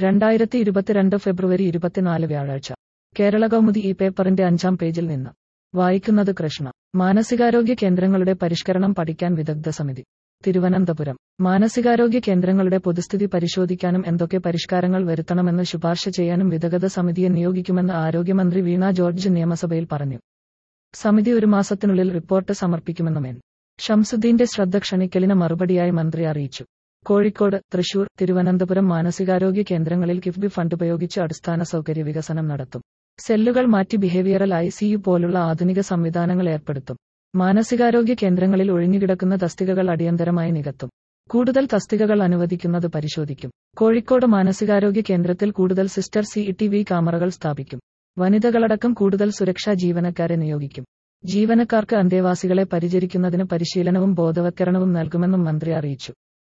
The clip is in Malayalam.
രണ്ടായിരത്തി ഇരുപത്തിരണ്ട് ഫെബ്രുവരി ഇരുപത്തിനാല് വ്യാഴാഴ്ച കേരള കൗമുദി ഈ പേപ്പറിന്റെ അഞ്ചാം പേജിൽ നിന്ന് വായിക്കുന്നത് കൃഷ്ണ മാനസികാരോഗ്യ കേന്ദ്രങ്ങളുടെ പരിഷ്കരണം പഠിക്കാൻ വിദഗ്ധ സമിതി തിരുവനന്തപുരം മാനസികാരോഗ്യ കേന്ദ്രങ്ങളുടെ പൊതുസ്ഥിതി പരിശോധിക്കാനും എന്തൊക്കെ പരിഷ്കാരങ്ങൾ വരുത്തണമെന്ന് ശുപാർശ ചെയ്യാനും വിദഗ്ധ സമിതിയെ നിയോഗിക്കുമെന്ന് ആരോഗ്യമന്ത്രി വീണ ജോർജ് നിയമസഭയിൽ പറഞ്ഞു സമിതി ഒരു മാസത്തിനുള്ളിൽ റിപ്പോർട്ട് സമർപ്പിക്കുമെന്നും എൻ ഷംസുദ്ദീന്റെ ശ്രദ്ധ ക്ഷണിക്കലിന് മറുപടിയായി മന്ത്രി അറിയിച്ചു കോഴിക്കോട് തൃശൂർ തിരുവനന്തപുരം മാനസികാരോഗ്യ കേന്ദ്രങ്ങളിൽ കിഫ്ബി ഫണ്ട് ഉപയോഗിച്ച് അടിസ്ഥാന സൗകര്യ വികസനം നടത്തും സെല്ലുകൾ മാറ്റി ബിഹേവിയറൽ ഐ സിയു പോലുള്ള ആധുനിക സംവിധാനങ്ങൾ ഏർപ്പെടുത്തും മാനസികാരോഗ്യ കേന്ദ്രങ്ങളിൽ ഒഴിഞ്ഞുകിടക്കുന്ന തസ്തികകൾ അടിയന്തരമായി നികത്തും കൂടുതൽ തസ്തികകൾ അനുവദിക്കുന്നത് പരിശോധിക്കും കോഴിക്കോട് മാനസികാരോഗ്യ കേന്ദ്രത്തിൽ കൂടുതൽ സിസ്റ്റർ സി ടി വി ക്യാമറകൾ സ്ഥാപിക്കും വനിതകളടക്കം കൂടുതൽ സുരക്ഷാ ജീവനക്കാരെ നിയോഗിക്കും ജീവനക്കാർക്ക് അന്തേവാസികളെ പരിചരിക്കുന്നതിന് പരിശീലനവും ബോധവത്കരണവും നൽകുമെന്നും മന്ത്രി അറിയിച്ചു